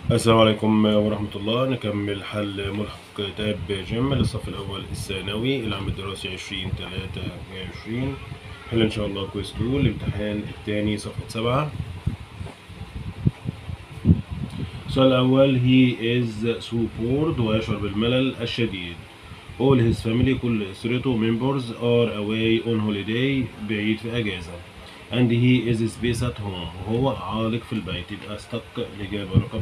السلام عليكم ورحمة الله نكمل حل ملحق تاب جيم للصف الأول الثانوي العام الدراسي عشرين تلاتة وعشرين حل إن شاء الله كويس 2 الامتحان التاني صفحة سبعة السؤال الأول he is so bored ويشعر بالملل الشديد all his family كل أسرته members are away on holiday بعيد في أجازة and he is space at home وهو عالق في البيت يبقى استق الإجابة رقم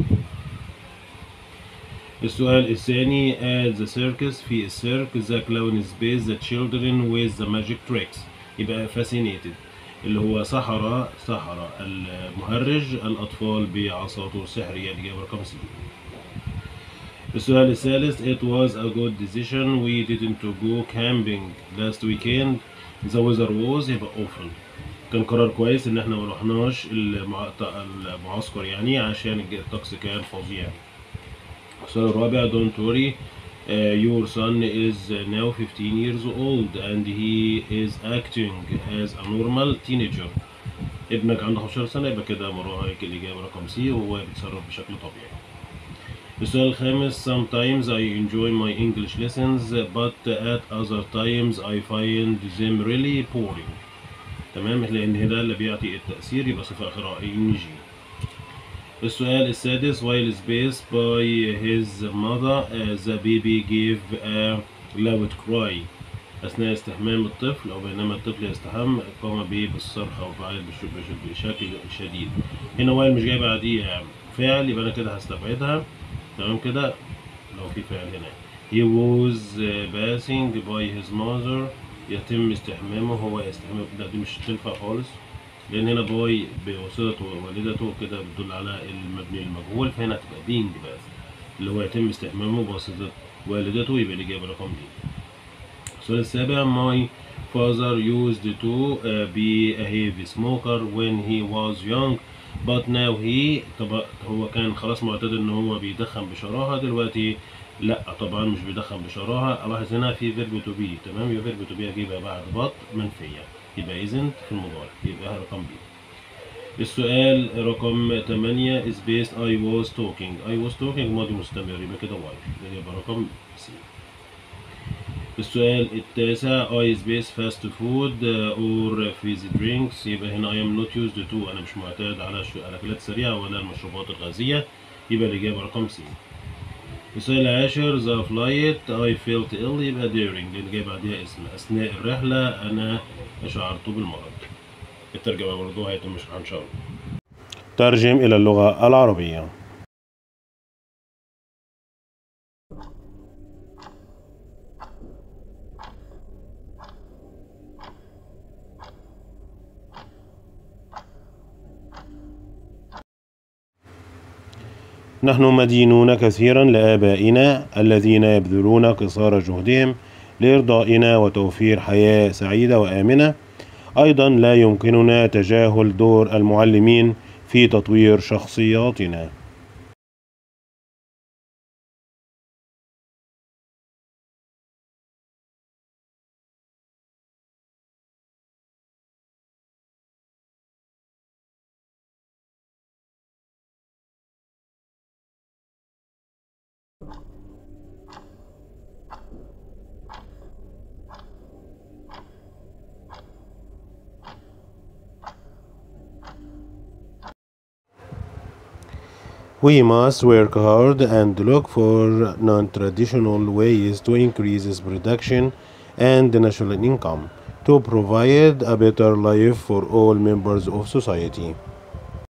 السؤال الثاني at the circus في السيرك the clown space the children with the magic tricks يبقى fascinated اللي هو سحر سحر المهرج الأطفال بعصاته السحرية الإجابة رقم سي السؤال الثالث it was a good decision we didn't go camping last weekend the weather was يبقى awful كان قرار كويس ان احنا ما رحناش المع- المعسكر يعني عشان الطقس كان فظيع السؤال الرابع don't worry uh, your son is now 15 years old and he is acting as a normal teenager ابنك عنده 15 سنة يبقى كده مراهق الإجابة رقم سي وهو بيتصرف بشكل طبيعي السؤال الخامس sometimes I enjoy my English lessons but at other times I find them really boring تمام لان هنا اللي بيعطي التأثير يبقى صفة آخرها ان جي السؤال السادس while spaced by his mother uh, the baby gave a loud cry أثناء استحمام الطفل أو بينما الطفل يستحم قام به بالصرخة وفعل بش- بش- بشكل شديد هنا while مش جاي بعديها فعل يبقى أنا كده هستبعدها تمام كده لو في فعل هنا he was uh, passing by his mother يتم استحمامه هو يستحمم لا دي مش تنفع خالص لان هنا باي بواسطة والدته كده بتدل على المبني المجهول فهنا هتبقى بينج بس اللي هو يتم استحمامه بواسطة والدته يبقى الإجابة رقم دي السؤال السابع my father used to uh, be a heavy smoker when he was young but now he طب هو كان خلاص معتاد ان هو بيدخن بشراهة دلوقتي لا طبعا مش بيدخن بشراهة الاحظ هنا في فيرب تو بي تمام يبقى فيرب تو بي اجيبها بعد بط منفية يبقى isn't في المضارع يبقى رقم بي السؤال رقم 8 is based I was talking I was talking ماضي مستمر يبقى كده واي يبقى رقم سي السؤال التاسع I space fast food uh, or fizzy drinks يبقى هنا I am not used to أنا مش معتاد على الش- الأكلات السريعة ولا المشروبات الغازية يبقى الإجابة رقم سي السؤال العاشر the flight I felt ill يبقى during لأن جاي بعديها اسم أثناء الرحلة أنا شعرت بالمرض الترجمة برضه هيتم شرحها إن شاء الله ترجم إلى اللغة العربية نحن مدينون كثيرا لآبائنا الذين يبذلون قصارى جهدهم لإرضائنا وتوفير حياة سعيدة وآمنة أيضا لا يمكننا تجاهل دور المعلمين في تطوير شخصياتنا We must work hard and look for non-traditional ways to increase production and national income to provide a better life for all members of society.